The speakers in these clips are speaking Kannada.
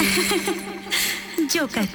ಜೋಕರ್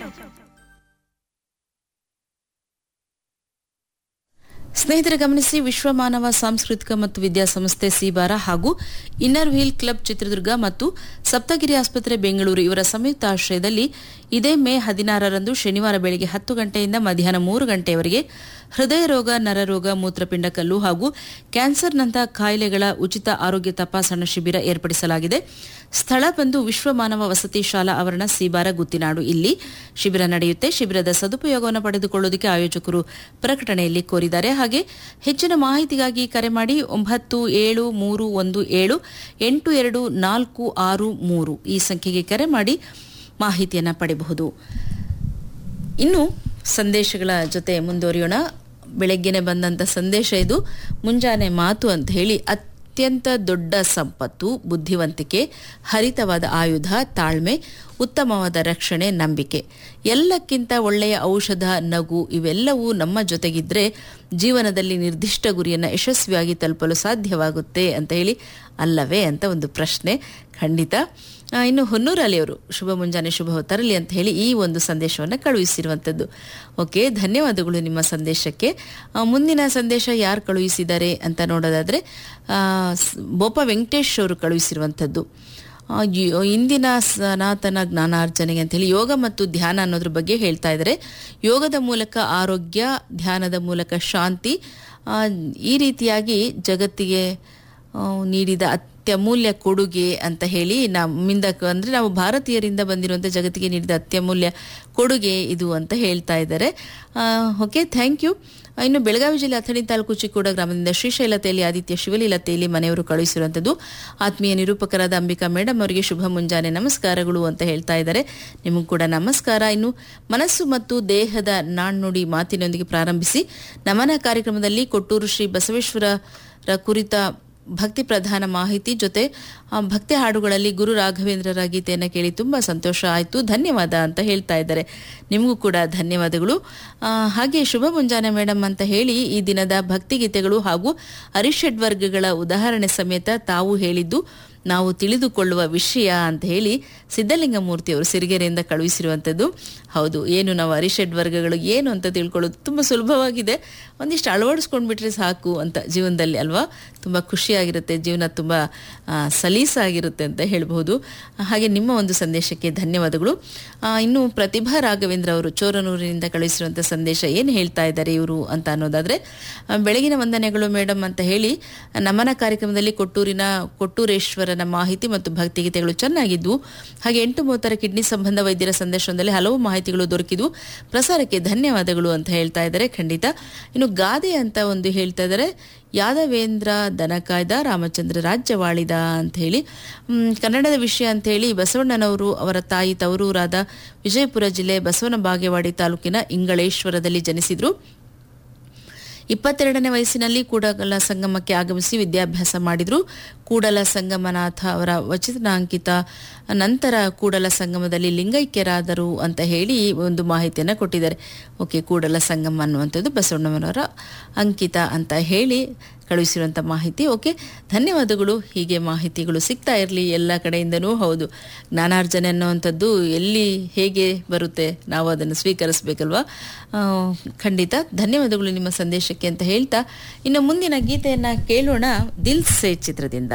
ಸ್ನೇಹಿತರೆ ಗಮನಿಸಿ ವಿಶ್ವ ಮಾನವ ಸಾಂಸ್ಕೃತಿಕ ಮತ್ತು ವಿದ್ಯಾಸಂಸ್ಥೆ ಸಿಬಾರ ಹಾಗೂ ಇನ್ನರ್ ವೀಲ್ ಕ್ಲಬ್ ಚಿತ್ರದುರ್ಗ ಮತ್ತು ಸಪ್ತಗಿರಿ ಆಸ್ಪತ್ರೆ ಬೆಂಗಳೂರು ಇವರ ಸಂಯುಕ್ತ ಆಶ್ರಯದಲ್ಲಿ ಇದೇ ಮೇ ಹದಿನಾರರಂದು ಶನಿವಾರ ಬೆಳಗ್ಗೆ ಹತ್ತು ಗಂಟೆಯಿಂದ ಮಧ್ಯಾಹ್ನ ಮೂರು ಗಂಟೆಯವರೆಗೆ ಹೃದಯ ರೋಗ ನರರೋಗ ಮೂತ್ರಪಿಂಡ ಕಲ್ಲು ಹಾಗೂ ಕ್ಯಾನ್ಸರ್ನಂತಹ ಕಾಯಿಲೆಗಳ ಉಚಿತ ಆರೋಗ್ಯ ತಪಾಸಣಾ ಶಿಬಿರ ಏರ್ಪಡಿಸಲಾಗಿದೆ ಸ್ಥಳ ಬಂದು ವಿಶ್ವ ಮಾನವ ವಸತಿ ಶಾಲಾ ಆವರಣ ಸಿಬಾರ ಗುತ್ತಿನಾಡು ಇಲ್ಲಿ ಶಿಬಿರ ನಡೆಯುತ್ತೆ ಶಿಬಿರದ ಸದುಪಯೋಗವನ್ನು ಪಡೆದುಕೊಳ್ಳುವುದಕ್ಕೆ ಆಯೋಜಕರು ಪ್ರಕಟಣೆಯಲ್ಲಿ ಕೋರಿದ್ದಾರೆ ಹಾಗೆ ಹೆಚ್ಚಿನ ಮಾಹಿತಿಗಾಗಿ ಕರೆ ಮಾಡಿ ಒಂಬತ್ತು ಏಳು ಮೂರು ಒಂದು ಏಳು ಎಂಟು ಎರಡು ನಾಲ್ಕು ಆರು ಮೂರು ಈ ಸಂಖ್ಯೆಗೆ ಕರೆ ಮಾಡಿ ಮಾಹಿತಿಯನ್ನು ಪಡೆಯಬಹುದು ಇನ್ನು ಸಂದೇಶಗಳ ಜೊತೆ ಮುಂದುವರಿಯೋಣ ಬೆಳಗ್ಗೆನೆ ಬಂದಂಥ ಸಂದೇಶ ಇದು ಮುಂಜಾನೆ ಮಾತು ಅಂತ ಹೇಳಿ ಅತ್ಯಂತ ದೊಡ್ಡ ಸಂಪತ್ತು ಬುದ್ಧಿವಂತಿಕೆ ಹರಿತವಾದ ಆಯುಧ ತಾಳ್ಮೆ ಉತ್ತಮವಾದ ರಕ್ಷಣೆ ನಂಬಿಕೆ ಎಲ್ಲಕ್ಕಿಂತ ಒಳ್ಳೆಯ ಔಷಧ ನಗು ಇವೆಲ್ಲವೂ ನಮ್ಮ ಜೊತೆಗಿದ್ರೆ ಜೀವನದಲ್ಲಿ ನಿರ್ದಿಷ್ಟ ಗುರಿಯನ್ನು ಯಶಸ್ವಿಯಾಗಿ ತಲುಪಲು ಸಾಧ್ಯವಾಗುತ್ತೆ ಅಂತ ಹೇಳಿ ಅಲ್ಲವೇ ಅಂತ ಒಂದು ಪ್ರಶ್ನೆ ಖಂಡಿತ ಆ, ಇನ್ನು ಹೊನ್ನೂರಲ್ಲಿ ಅವರು ಶುಭ ಮುಂಜಾನೆ ಶುಭ ತರಲಿ ಅಂತ ಹೇಳಿ ಈ ಒಂದು ಸಂದೇಶವನ್ನು ಕಳುಹಿಸಿರುವಂಥದ್ದು ಓಕೆ ಧನ್ಯವಾದಗಳು ನಿಮ್ಮ ಸಂದೇಶಕ್ಕೆ ಆ, ಮುಂದಿನ ಸಂದೇಶ ಯಾರು ಕಳುಹಿಸಿದ್ದಾರೆ ಅಂತ ನೋಡೋದಾದ್ರೆ ಆ, ಸ್- ಬೋಪ ವೆಂಕಟೇಶ್ ಅವರು ಕಳುಹಿಸಿರುವಂಥದ್ದು ಆ, ಯೋ- ಇಂದಿನ ಸನಾತನ ಜ್ಞಾನಾರ್ಜನೆಗೆ ಅಂತ ಹೇಳಿ ಯೋಗ ಮತ್ತು ಧ್ಯಾನ ಅನ್ನೋದ್ರ ಬಗ್ಗೆ ಹೇಳ್ತಾ ಇದ್ದಾರೆ ಯೋಗದ ಮೂಲಕ ಆರೋಗ್ಯ ಧ್ಯಾನದ ಮೂಲಕ ಶಾಂತಿ ಆ, ಈ ರೀತಿಯಾಗಿ ಜಗತ್ತಿಗೆ ಆ, ನೀಡಿದ ಅತ್ಯಮೂಲ್ಯ ಕೊಡುಗೆ ಅಂತ ಹೇಳಿ ನಮ್ಮಿಂದ ಕ- ಅಂದ್ರೆ ನಾವು ಭಾರತೀಯರಿಂದ ಬಂದಿರುವಂಥ ಜಗತ್ತಿಗೆ ನೀಡಿದ ಅತ್ಯಮೂಲ್ಯ ಕೊಡುಗೆ ಇದು ಅಂತ ಹೇಳ್ತಾ ಇದ್ದಾರೆ ಓಕೆ ಥ್ಯಾಂಕ್ ಯು ಇನ್ನು ಬೆಳಗಾವಿ ಜಿಲ್ಲೆ ಅಥಣಿ ತಾಲೂಕು ಚಿಕ್ಕೋಡ ಗ್ರಾಮದಿಂದ ಶ್ರೀಶೈಲ ತೇಲಿ ಆದಿತ್ಯ ಶಿವಲೀಲ ತೇಲಿ ಮನೆಯವರು ಕಳುಹಿಸಿರುವಂಥದ್ದು ಆತ್ಮೀಯ ನಿರೂಪಕರಾದ ಅಂಬಿಕಾ ಮೇಡಮ್ ಅವರಿಗೆ ಶುಭ ಮುಂಜಾನೆ ನಮಸ್ಕಾರಗಳು ಅಂತ ಹೇಳ್ತಾ ಇದ್ದಾರೆ ನಿಮಗೂ ಕೂಡ ನಮಸ್ಕಾರ ಇನ್ನು ಮನಸ್ಸು ಮತ್ತು ದೇಹದ ನಾಣ್ಣುಡಿ ಮಾತಿನೊಂದಿಗೆ ಪ್ರಾರಂಭಿಸಿ ನಮನ ಕಾರ್ಯಕ್ರಮದಲ್ಲಿ ಕೊಟ್ಟೂರು ಶ್ರೀ ಬಸವೇಶ್ವರರ ಕುರಿತ ಭಕ್ತಿ ಪ್ರಧಾನ ಮಾಹಿತಿ ಜೊತೆ ಆ, ಭಕ್ತಿ ಹಾಡುಗಳಲ್ಲಿ ಗುರು ರಾಘವೇಂದ್ರರ ಗೀತೆಯನ್ನು ಕೇಳಿ ತುಂಬ ಸಂತೋಷ ಆಯಿತು ಧನ್ಯವಾದ ಅಂತ ಹೇಳ್ತಾ ಇದ್ದಾರೆ ನಿಮಗೂ ಕೂಡ ಧನ್ಯವಾದಗಳು ಆ, ಹಾಗೆ ಶುಭ ಮುಂಜಾನೆ ಮೇಡಮ್ ಅಂತ ಹೇಳಿ ಈ ದಿನದ ಭಕ್ತಿ ಗೀತೆಗಳು ಹಾಗೂ ಅರಿಷಡ್ ವರ್ಗಗಳ ಉದಾಹರಣೆ ಸಮೇತ ತಾವು ಹೇಳಿದ್ದು ನಾವು ತಿಳಿದುಕೊಳ್ಳುವ ವಿಷಯ ಅಂತ ಹೇಳಿ ಸಿದ್ದಲಿಂಗಮೂರ್ತಿ ಅವರು ಸಿರಿಗೆರೆಯಿಂದ ಕಳುಹಿಸಿರುವಂಥದ್ದು ಹೌದು ಏನು ನಾವು ಅರಿಷಡ್ ವರ್ಗಗಳು ಏನು ಅಂತ ತಿಳ್ಕೊಳ್ಳೋದು ತುಂಬ ಸುಲಭವಾಗಿದೆ ಒಂದಿಷ್ಟು ಅಳವಡಿಸ್ಕೊಂಡ್ಬಿಟ್ರೆ ಸಾಕು ಅಂತ ಜೀವನದಲ್ಲಿ ಅಲ್ವಾ ತುಂಬ ಖುಷಿಯಾಗಿರುತ್ತೆ ಜೀವನ ತುಂಬ ಆ, ಸಲೀಸಾಗಿರುತ್ತೆ ಅಂತ ಹೇಳ್ಬೋದು ಹಾಗೆ ನಿಮ್ಮ ಒಂದು ಸಂದೇಶಕ್ಕೆ ಧನ್ಯವಾದಗಳು ಆ, ಇನ್ನು ಪ್ರತಿಭಾ ರಾಘವೇಂದ್ರ ಅವರು ಚೋರನೂರಿನಿಂದ ಕಳುಹಿಸಿರುವಂಥ ಸಂದೇಶ ಏನು ಹೇಳ್ತಾ ಇದ್ದಾರೆ ಇವರು ಅಂತ ಅನ್ನೋದಾದ್ರೆ ಆ, ಬೆಳಗಿನ ವಂದನೆಗಳು ಮೇಡಮ್ ಅಂತ ಹೇಳಿ ನಮನ ಕಾರ್ಯಕ್ರಮದಲ್ಲಿ ಕೊಟ್ಟೂರಿನ ಕೊಟ್ಟೂರೇಶ್ವರನ ಮಾಹಿತಿ ಮತ್ತು ಭಕ್ತಿಗೀತೆಗಳು ಚೆನ್ನಾಗಿದ್ವು ಹಾಗೆ ಎಂಟು ಮೂವತ್ತರ ಕಿಡ್ನಿ ಸಂಬಂಧ ವೈದ್ಯರ ಸಂದೇಶದಲ್ಲಿ ಹಲವು ಮಾಹಿತಿಗಳು ದೊರಕಿದ್ವು ಪ್ರಸಾರಕ್ಕೆ ಧನ್ಯವಾದಗಳು ಅಂತ ಹೇಳ್ತಾ ಇದ್ದಾರೆ ಖಂಡಿತ ಇನ್ನು ಗಾದೆ ಅಂತ ಒಂದು ಹೇಳ್ತಾ ಇದ್ದಾರೆ ಯಾದವೇಂದ್ರ ದನಕಾಯ್ದ ರಾಮಚಂದ್ರ ರಾಜ್ಯವಾಳಿದ ಅಂತ ಹೇಳಿ ಮ್, ಕನ್ನಡದ ವಿಷಯ ಅಂತ ಹೇಳಿ ಬಸವಣ್ಣನವರು ಅವರ ತಾಯಿ ತವರೂರಾದ ವಿಜಯಪುರ ಜಿಲ್ಲೆ ಬಸವನ ಬಾಗೇವಾಡಿ ತಾಲೂಕಿನ ಇಂಗಳೇಶ್ವರದಲ್ಲಿ ಜನಿಸಿದ್ರು ಇಪ್ಪತ್ತೆರಡನೇ ವಯಸ್ಸಿನಲ್ಲಿ ಕೂಡಲ ಸಂಗಮಕ್ಕೆ ಆಗಮಿಸಿ ವಿದ್ಯಾಭ್ಯಾಸ ಮಾಡಿದ್ರು ಕೂಡಲ ಸಂಗಮನಾಥ ಅವರ ವಚನಾಂಕಿತ ನಂತರ ಕೂಡಲ ಸಂಗಮದಲ್ಲಿ ಲಿಂಗೈಕ್ಯರಾದರು ಅಂತ ಹೇಳಿ ಒಂದು ಮಾಹಿತಿಯನ್ನು ಕೊಟ್ಟಿದ್ದಾರೆ ಓಕೆ ಕೂಡಲ ಸಂಗಮ ಅನ್ನುವಂಥದ್ದು ಬಸವಣ್ಣನವರ ಅಂಕಿತ ಅಂತ ಹೇಳಿ ಕಳುಹಿಸಿರುವಂಥ ಮಾಹಿತಿ ಓಕೆ ಧನ್ಯವಾದಗಳು ಹೀಗೆ ಮಾಹಿತಿಗಳು ಸಿಗ್ತಾ ಇರಲಿ ಎಲ್ಲ ಕಡೆಯಿಂದನೂ ಹೌದು ಜ್ಞಾನಾರ್ಜನೆ ಅನ್ನುವಂಥದ್ದು ಎಲ್ಲಿ ಹೇಗೆ ಬರುತ್ತೆ ನಾವು ಅದನ್ನು ಸ್ವೀಕರಿಸಬೇಕಲ್ವಾ ಆ, ಖಂಡಿತ ಧನ್ಯವಾದಗಳು ನಿಮ್ಮ ಸಂದೇಶಕ್ಕೆ ಅಂತ ಹೇಳ್ತಾ ಇನ್ನು ಮುಂದಿನ ಗೀತೆಯನ್ನು ಕೇಳೋಣ ದಿಲ್ ಸೇ ಚಿತ್ರದಿಂದ